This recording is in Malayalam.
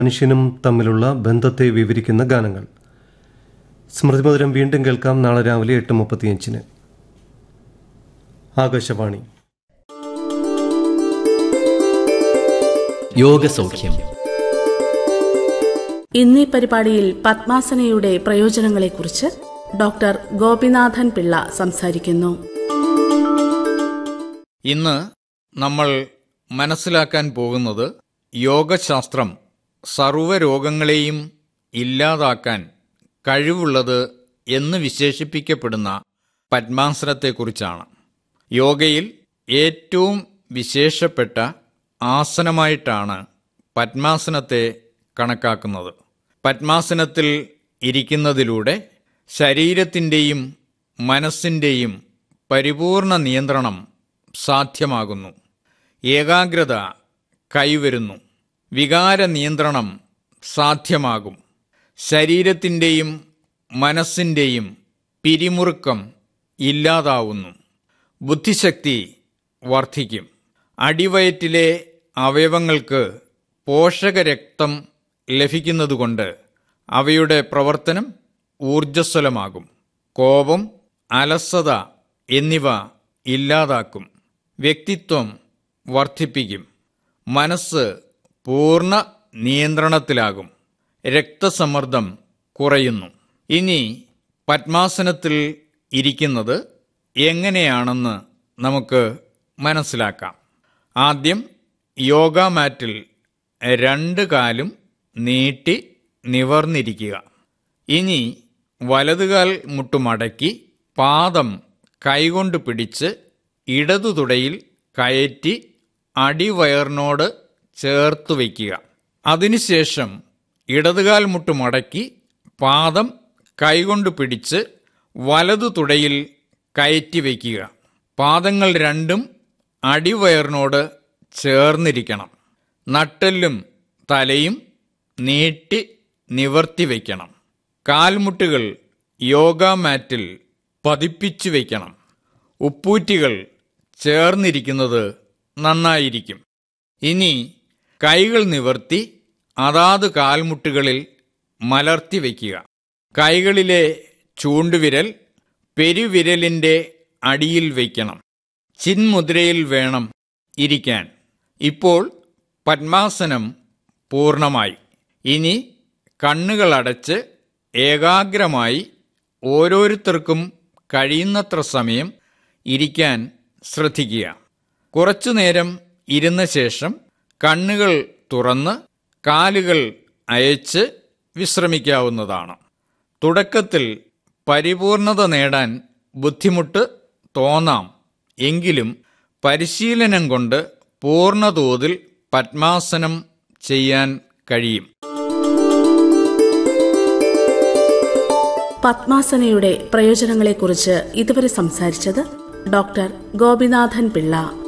മനുഷ്യനും തമ്മിലുള്ള ബന്ധത്തെ വിവരിക്കുന്ന ഗാനങ്ങൾ സ്മൃതിമധുരം വീണ്ടും കേൾക്കാം നാളെ രാവിലെ എട്ട് മുപ്പത്തിയഞ്ചിന് ആകാശവാണി യോഗസൗഖ്യം ഇന്നീ പരിപാടിയിൽ പത്മാസനയുടെ പ്രയോജനങ്ങളെക്കുറിച്ച് ഡോക്ടർ ഗോപിനാഥൻ പിള്ള സംസാരിക്കുന്നു ഇന്ന് നമ്മൾ മനസ്സിലാക്കാൻ പോകുന്നത് യോഗശാസ്ത്രം സർവ്വരോഗങ്ങളെയും ഇല്ലാതാക്കാൻ കഴിവുള്ളത് എന്ന് വിശേഷിപ്പിക്കപ്പെടുന്ന പത്മാസനത്തെക്കുറിച്ചാണ് യോഗയിൽ ഏറ്റവും വിശേഷപ്പെട്ട ആസനമായിട്ടാണ് പത്മാസനത്തെ കണക്കാക്കുന്നത് പത്മാസനത്തിൽ ഇരിക്കുന്നതിലൂടെ ശരീരത്തിൻ്റെയും മനസ്സിൻ്റെയും പരിപൂർണ നിയന്ത്രണം സാധ്യമാകുന്നു ഏകാഗ്രത കൈവരുന്നു വികാര നിയന്ത്രണം സാധ്യമാകും ശരീരത്തിൻ്റെയും മനസ്സിൻ്റെയും പിരിമുറുക്കം ഇല്ലാതാവുന്നു ബുദ്ധിശക്തി വർദ്ധിക്കും അടിവയറ്റിലെ അവയവങ്ങൾക്ക് പോഷകരക്തം ലഭിക്കുന്നതുകൊണ്ട് അവയുടെ പ്രവർത്തനം ഊർജ്ജസ്വലമാകും കോപം അലസത എന്നിവ ഇല്ലാതാക്കും വ്യക്തിത്വം വർദ്ധിപ്പിക്കും മനസ്സ് പൂർണ്ണ നിയന്ത്രണത്തിലാകും രക്തസമ്മർദ്ദം കുറയുന്നു ഇനി പത്മാസനത്തിൽ ഇരിക്കുന്നത് എങ്ങനെയാണെന്ന് നമുക്ക് മനസ്സിലാക്കാം ആദ്യം യോഗ മാറ്റിൽ രണ്ട് കാലും നീട്ടി നിവർന്നിരിക്കുക ഇനി വലതുകാൽ മുട്ടുമടക്കി പാദം കൈകൊണ്ട് പിടിച്ച് ഇടതു തുടയിൽ കയറ്റി അടിവയറിനോട് ചേർത്ത് വയ്ക്കുക അതിനുശേഷം ഇടതുകാൽ മുട്ട് മടക്കി പാദം കൈകൊണ്ട് പിടിച്ച് വലതു തുടയിൽ കയറ്റി വയ്ക്കുക പാദങ്ങൾ രണ്ടും അടിവയറിനോട് ചേർന്നിരിക്കണം നട്ടെല്ലും തലയും നീട്ടി നിവർത്തി വയ്ക്കണം കാൽമുട്ടുകൾ യോഗ മാറ്റിൽ പതിപ്പിച്ചു വയ്ക്കണം ഉപ്പൂറ്റികൾ ചേർന്നിരിക്കുന്നത് നന്നായിരിക്കും ഇനി കൈകൾ നിവർത്തി അതാത് കാൽമുട്ടുകളിൽ മലർത്തി വയ്ക്കുക കൈകളിലെ ചൂണ്ടുവിരൽ പെരുവിരലിൻ്റെ അടിയിൽ വയ്ക്കണം ചിന്മുദ്രയിൽ വേണം ഇരിക്കാൻ ഇപ്പോൾ പത്മാസനം പൂർണ്ണമായി ഇനി കണ്ണുകളടച്ച് ഏകാഗ്രമായി ഓരോരുത്തർക്കും കഴിയുന്നത്ര സമയം ഇരിക്കാൻ ശ്രദ്ധിക്കുക കുറച്ചുനേരം ഇരുന്ന ശേഷം കണ്ണുകൾ തുറന്ന് കാലുകൾ അയച്ച് വിശ്രമിക്കാവുന്നതാണ് തുടക്കത്തിൽ പരിപൂർണത നേടാൻ ബുദ്ധിമുട്ട് തോന്നാം എങ്കിലും പരിശീലനം കൊണ്ട് പൂർണ്ണതോതിൽ പത്മാസനം ചെയ്യാൻ കഴിയും പത്മാസനയുടെ പ്രയോജനങ്ങളെക്കുറിച്ച് ഇതുവരെ സംസാരിച്ചത് ഡോക്ടർ ഗോപിനാഥൻ പിള്ള